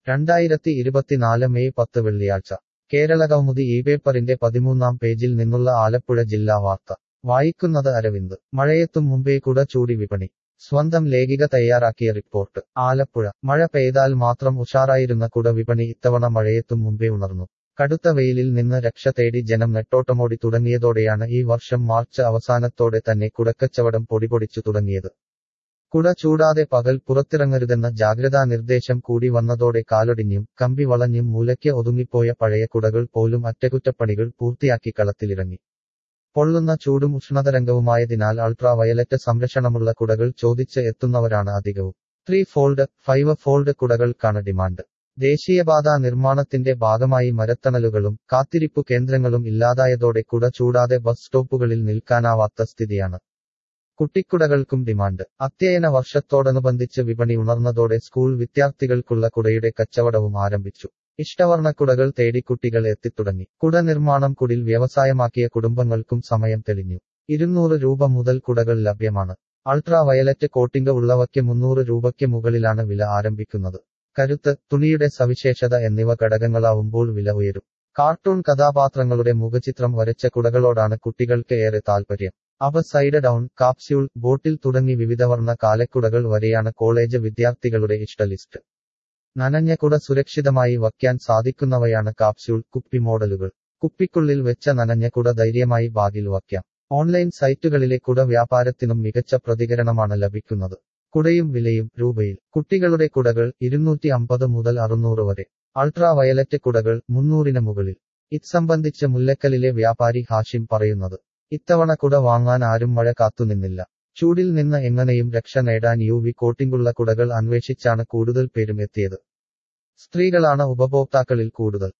രണ്ടായിരത്തി ഇരുപത്തിനാല് മെയ് പത്ത് വെള്ളിയാഴ്ച കേരള കൗമുദി ഈ പേപ്പറിന്റെ പതിമൂന്നാം പേജിൽ നിന്നുള്ള ആലപ്പുഴ ജില്ലാ വാർത്ത വായിക്കുന്നത് അരവിന്ദ് മഴയെത്തും മുമ്പേ കുട ചൂടി വിപണി സ്വന്തം ലേഖിക തയ്യാറാക്കിയ റിപ്പോർട്ട് ആലപ്പുഴ മഴ പെയ്താൽ മാത്രം ഉഷാറായിരുന്ന കുട വിപണി ഇത്തവണ മഴയെത്തും മുമ്പേ ഉണർന്നു കടുത്ത വെയിലിൽ നിന്ന് രക്ഷ തേടി ജനം നെട്ടോട്ടമോടി തുടങ്ങിയതോടെയാണ് ഈ വർഷം മാർച്ച് അവസാനത്തോടെ തന്നെ കുടക്കച്ചവടം പൊടിപൊടിച്ചു തുടങ്ങിയത് കുട ചൂടാതെ പകൽ പുറത്തിറങ്ങരുതെന്ന ജാഗ്രതാ നിർദ്ദേശം കൂടി വന്നതോടെ കാലൊടിഞ്ഞും കമ്പി വളഞ്ഞും മൂലയ്ക്ക് ഒതുങ്ങിപ്പോയ പഴയ കുടകൾ പോലും അറ്റകുറ്റപ്പണികൾ പൂർത്തിയാക്കി കളത്തിലിറങ്ങി പൊള്ളുന്ന ചൂടും ഉഷ്ണതരംഗവുമായതിനാൽ അൾട്രാ വയലറ്റ് സംരക്ഷണമുള്ള കുടകൾ ചോദിച്ച് എത്തുന്നവരാണ് അധികവും ത്രീ ഫോൾഡ് ഫൈവ് ഫോൾഡ് കുടകൾക്കാണ് ഡിമാൻഡ് ദേശീയപാതാ നിർമ്മാണത്തിന്റെ ഭാഗമായി മരത്തണലുകളും കാത്തിരിപ്പു കേന്ദ്രങ്ങളും ഇല്ലാതായതോടെ കുട ചൂടാതെ ബസ് സ്റ്റോപ്പുകളിൽ നിൽക്കാനാവാത്ത സ്ഥിതിയാണ് കുട്ടിക്കുടകൾക്കും ഡിമാൻഡ് അധ്യയന വർഷത്തോടനുബന്ധിച്ച് വിപണി ഉണർന്നതോടെ സ്കൂൾ വിദ്യാർത്ഥികൾക്കുള്ള കുടയുടെ കച്ചവടവും ആരംഭിച്ചു ഇഷ്ടവർണ്ണക്കുടകൾ തേടി കുട്ടികൾ എത്തിത്തുടങ്ങി കുട നിർമ്മാണം കുടിൽ വ്യവസായമാക്കിയ കുടുംബങ്ങൾക്കും സമയം തെളിഞ്ഞു ഇരുന്നൂറ് രൂപ മുതൽ കുടകൾ ലഭ്യമാണ് അൾട്രാ വയലറ്റ് കോട്ടിംഗ് ഉള്ളവയ്ക്ക് മുന്നൂറ് രൂപയ്ക്ക് മുകളിലാണ് വില ആരംഭിക്കുന്നത് കരുത്ത് തുണിയുടെ സവിശേഷത എന്നിവ ഘടകങ്ങളാവുമ്പോൾ വില ഉയരും കാർട്ടൂൺ കഥാപാത്രങ്ങളുടെ മുഖചിത്രം വരച്ച കുടകളോടാണ് കുട്ടികൾക്ക് ഏറെ താൽപര്യം അവ സൈഡ് ഡൗൺ കാപ്സ്യൂൾ ബോട്ടിൽ തുടങ്ങി വിവിധവർണ്ണ കാലക്കുടകൾ വരെയാണ് കോളേജ് വിദ്യാർത്ഥികളുടെ ഇഷ്ട ലിസ്റ്റ് നനഞ്ഞ കുട സുരക്ഷിതമായി വയ്ക്കാൻ സാധിക്കുന്നവയാണ് കാപ്സ്യൂൾ കുപ്പി മോഡലുകൾ കുപ്പിക്കുള്ളിൽ വെച്ച നനഞ്ഞ കുട ധൈര്യമായി ബാഗിൽ വയ്ക്കാം ഓൺലൈൻ സൈറ്റുകളിലെ കുട വ്യാപാരത്തിനും മികച്ച പ്രതികരണമാണ് ലഭിക്കുന്നത് കുടയും വിലയും രൂപയിൽ കുട്ടികളുടെ കുടകൾ ഇരുന്നൂറ്റി അമ്പത് മുതൽ അറുന്നൂറ് വരെ അൾട്രാ വയലറ്റ് കുടകൾ മുന്നൂറിന് മുകളിൽ ഇത് സംബന്ധിച്ച് മുല്ലക്കലിലെ വ്യാപാരി ഹാഷിം പറയുന്നത് ഇത്തവണ കുട വാങ്ങാൻ ആരും മഴ കാത്തുനിന്നില്ല ചൂടിൽ നിന്ന് എങ്ങനെയും രക്ഷ നേടാൻ യു വി കോട്ടിംഗുള്ള കുടകൾ അന്വേഷിച്ചാണ് കൂടുതൽ പേരും എത്തിയത് സ്ത്രീകളാണ് ഉപഭോക്താക്കളിൽ കൂടുതൽ